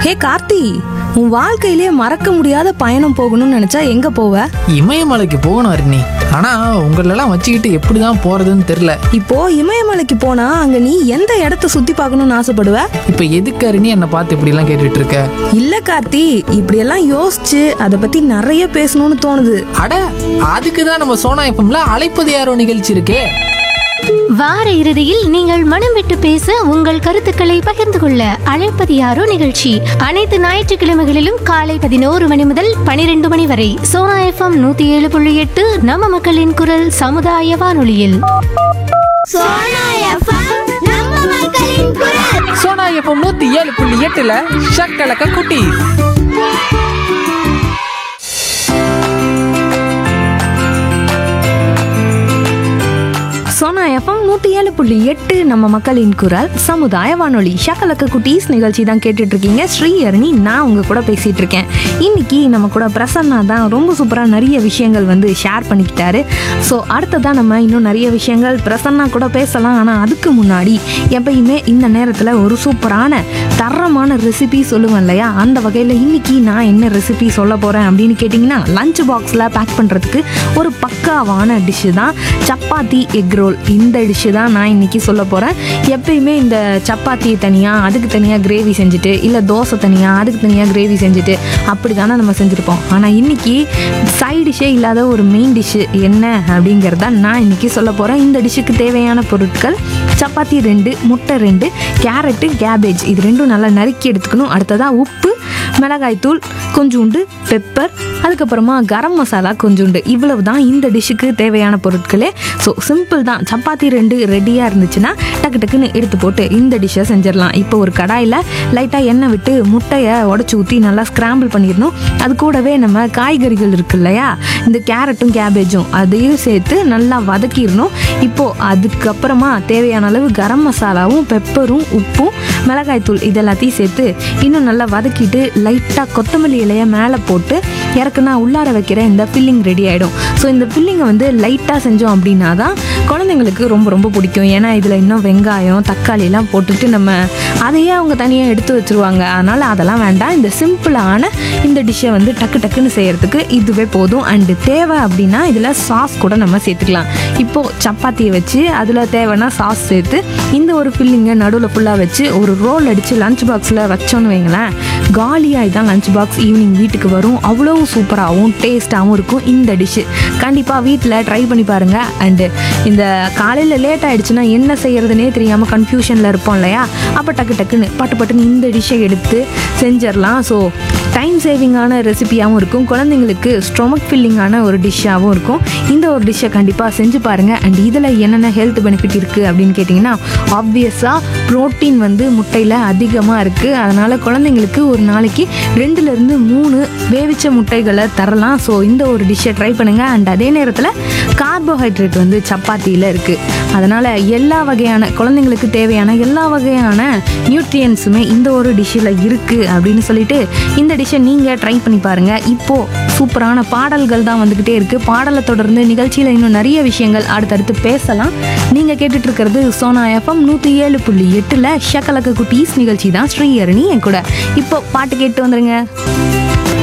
ஹே கார்த்தி உன் வாழ்க்கையிலே மறக்க முடியாத பயணம் போகணும்னு நினைச்சா எங்க போவ இமயமலைக்கு போகணும் அருணி ஆனா உங்களெல்லாம் வச்சுக்கிட்டு எப்படிதான் போறதுன்னு தெரியல இப்போ இமயமலைக்கு போனா அங்க நீ எந்த இடத்த சுத்தி பார்க்கணும்னு ஆசைப்படுவ இப்ப எதுக்கு அருணி என்னை பார்த்து இப்படி எல்லாம் கேட்டுட்டு இருக்க இல்ல கார்த்தி இப்படியெல்லாம் யோசிச்சு அதை பத்தி நிறைய பேசணும்னு தோணுது அட அதுக்கு தான் நம்ம சோனா எஃப்எம்ல அழைப்பது யாரோ நிகழ்ச்சி இருக்கே வார இறுதியில் நீங்கள் மனம் விட்டு பேச உங்கள் கருத்துக்களை பகிர்ந்து கொள்ள அழைப்பது யாரோ நிகழ்ச்சி அனைத்து ஞாயிற்றுக்கிழமைகளிலும் காலை பதினோரு மணி முதல் பனிரெண்டு மணி வரை சோனா எஃப்எம் நூத்தி ஏழு புள்ளி எட்டு நம்ம மக்களின் குரல் சமுதாய வானொலியில் சோனா எஃப்எம் நூத்தி ஏழு புள்ளி எட்டுல ஷக்கலக்க குட்டி சோனா எஃப்எம் நூத்தி ஏழு புள்ளி எட்டு நம்ம மக்களின் குரல் சமுதாய வானொலி ஷக்கலக்க குட்டீஸ் நிகழ்ச்சி தான் கேட்டுட்டு இருக்கீங்க ஸ்ரீ அருணி நான் உங்க கூட பேசிட்டு இருக்கேன் இன்னைக்கு நம்ம கூட பிரசன்னா தான் ரொம்ப சூப்பரா நிறைய விஷயங்கள் வந்து ஷேர் பண்ணிக்கிட்டாரு ஸோ அடுத்ததான் நம்ம இன்னும் நிறைய விஷயங்கள் பிரசன்னா கூட பேசலாம் ஆனால் அதுக்கு முன்னாடி எப்பயுமே இந்த நேரத்தில் ஒரு சூப்பரான தரமான ரெசிபி சொல்லுவேன் இல்லையா அந்த வகையில் இன்னைக்கு நான் என்ன ரெசிபி சொல்ல போகிறேன் அப்படின்னு கேட்டிங்கன்னா லஞ்ச் பாக்ஸில் பேக் பண்ணுறதுக்கு ஒரு பக்காவான டிஷ்ஷு தான் சப்பாத்தி எக் ரோல் இந்த டிஷ்ஷு தான் நான் இன்னைக்கு சொல்ல போகிறேன் எப்பயுமே இந்த சப்பாத்தி தனியாக அதுக்கு தனியாக கிரேவி செஞ்சுட்டு இல்லை தோசை தனியாக அதுக்கு தனியாக கிரேவி செஞ்சுட்டு அப்படி தானே நம்ம செஞ்சுருப்போம் ஆனால் இன்னைக்கு சைட் டிஷ்ஷே இல்லாத ஒரு மெயின் டிஷ்ஷு என்ன அப்படிங்கிறத நான் இன்னைக்கு சொல்ல போகிறேன் இந்த டிஷ்ஷுக்கு தேவையான பொருட்கள் சப்பாத்தி ரெண்டு முட்டை ரெண்டு கேரட்டு கேபேஜ் இது ரெண்டும் நல்லா நறுக்கி எடுத்துக்கணும் அடுத்ததாக உப்பு மிளகாய்த்தூள் கொஞ்சோண்டு பெப்பர் அதுக்கப்புறமா கரம் மசாலா கொஞ்சோண்டு இவ்வளவு தான் இந்த டிஷ்ஷுக்கு தேவையான பொருட்களே ஸோ சிம்பிள் தான் சப்பாத்தி ரெண்டு ரெடியாக இருந்துச்சுன்னா டக்கு டக்குன்னு எடுத்து போட்டு இந்த டிஷ்ஷை செஞ்சிடலாம் இப்போ ஒரு கடாயில் லைட்டாக எண்ணெய் விட்டு முட்டையை உடச்சி ஊற்றி நல்லா ஸ்க்ராம்பிள் பண்ணிடணும் அது கூடவே நம்ம காய்கறிகள் இருக்கு இல்லையா இந்த கேரட்டும் கேபேஜும் அதையும் சேர்த்து நல்லா வதக்கிடணும் இப்போது அதுக்கப்புறமா தேவையான அளவு கரம் மசாலாவும் பெப்பரும் உப்பும் மிளகாய்த்தூள் இது எல்லாத்தையும் சேர்த்து இன்னும் நல்லா வதக்கிட்டு லைட்டாக கொத்தமல்லி இலையை மேலே போட்டு இறக்குனா உள்ளார வைக்கிற இந்த ஃபில்லிங் ரெடி ஆகிடும் ஸோ இந்த ஃபில்லிங்கை வந்து லைட்டாக செஞ்சோம் அப்படின்னா தான் குழந்தைங்களுக்கு ரொம்ப ரொம்ப பிடிக்கும் ஏன்னா இதில் இன்னும் வெங்காயம் தக்காளிலாம் போட்டுட்டு நம்ம அதையே அவங்க தனியாக எடுத்து வச்சுருவாங்க அதனால் அதெல்லாம் வேண்டாம் இந்த சிம்பிளான இந்த டிஷ்ஷை வந்து டக்கு டக்குன்னு செய்கிறதுக்கு இதுவே போதும் அண்டு தேவை அப்படின்னா இதில் சாஸ் கூட நம்ம சேர்த்துக்கலாம் இப்போது சப்பாத்தியை வச்சு அதில் தேவைன்னா சாஸ் சேர்த்து இந்த ஒரு ஃபில்லிங்கை நடுவில் ஃபுல்லாக வச்சு ஒரு ரோல் அடித்து லஞ்ச் பாக்ஸில் வச்சோன்னு வைங்களேன் காலியாகி தான் லஞ்ச் பாக்ஸ் ஈவினிங் வீட்டுக்கு வரும் அவ்வளோ சூப்பராகவும் டேஸ்ட்டாகவும் இருக்கும் இந்த டிஷ்ஷு கண்டிப்பாக வீட்டில் ட்ரை பண்ணி பாருங்கள் அண்டு இந்த காலையில் லேட் ஆயிடுச்சுன்னா என்ன செய்யறதுனே தெரியாமல் கன்ஃபியூஷனில் இருப்போம் இல்லையா அப்போ டக்கு டக்குன்னு பட்டு பட்டுன்னு இந்த டிஷ்ஷை எடுத்து செஞ்சிடலாம் ஸோ டைம் சேவிங்கான ரெசிபியாகவும் இருக்கும் குழந்தைங்களுக்கு ஸ்டொமக் ஃபில்லிங்கான ஒரு டிஷ்ஷாகவும் இருக்கும் இந்த ஒரு டிஷ்ஷை கண்டிப்பாக செஞ்சு பாருங்கள் அண்ட் இதில் என்னென்ன ஹெல்த் பெனிஃபிட் இருக்குது அப்படின்னு கேட்டிங்கன்னா ஆப்வியஸாக ப்ரோட்டீன் வந்து முட்டையில் அதிகமாக இருக்குது அதனால் குழந்தைங்களுக்கு ஒரு நாளைக்கு ரெண்டுலேருந்து மூணு வேவிச்ச முட்டைகளை தரலாம் ஸோ இந்த ஒரு டிஷ்ஷை ட்ரை பண்ணுங்கள் அண்ட் அதே நேரத்தில் கார்போஹைட்ரேட் வந்து சப்பாத்தியில் இருக்குது அதனால் எல்லா வகையான குழந்தைங்களுக்கு தேவையான எல்லா வகையான நியூட்ரியன்ஸுமே இந்த ஒரு டிஷ்ஷில் இருக்குது அப்படின்னு சொல்லிட்டு இந்த டிஷ்ஷை நீங்கள் ட்ரை பண்ணி பாருங்கள் இப்போது சூப்பரான பாடல்கள் தான் வந்துக்கிட்டே இருக்குது பாடலை தொடர்ந்து நிகழ்ச்சியில் இன்னும் நிறைய விஷயங்கள் அடுத்தடுத்து பேசலாம் நீங்கள் கேட்டுட்டு இருக்கிறது சோனா எஃப்எம் நூற்றி ஏழு புள்ளி எட்டில் ஷக்கலக்க குட்டீஸ் நிகழ்ச்சி தான் ஸ்ரீஹரணி என் கூட இப்போ பாட்டு கேட்டு வந்துருங்க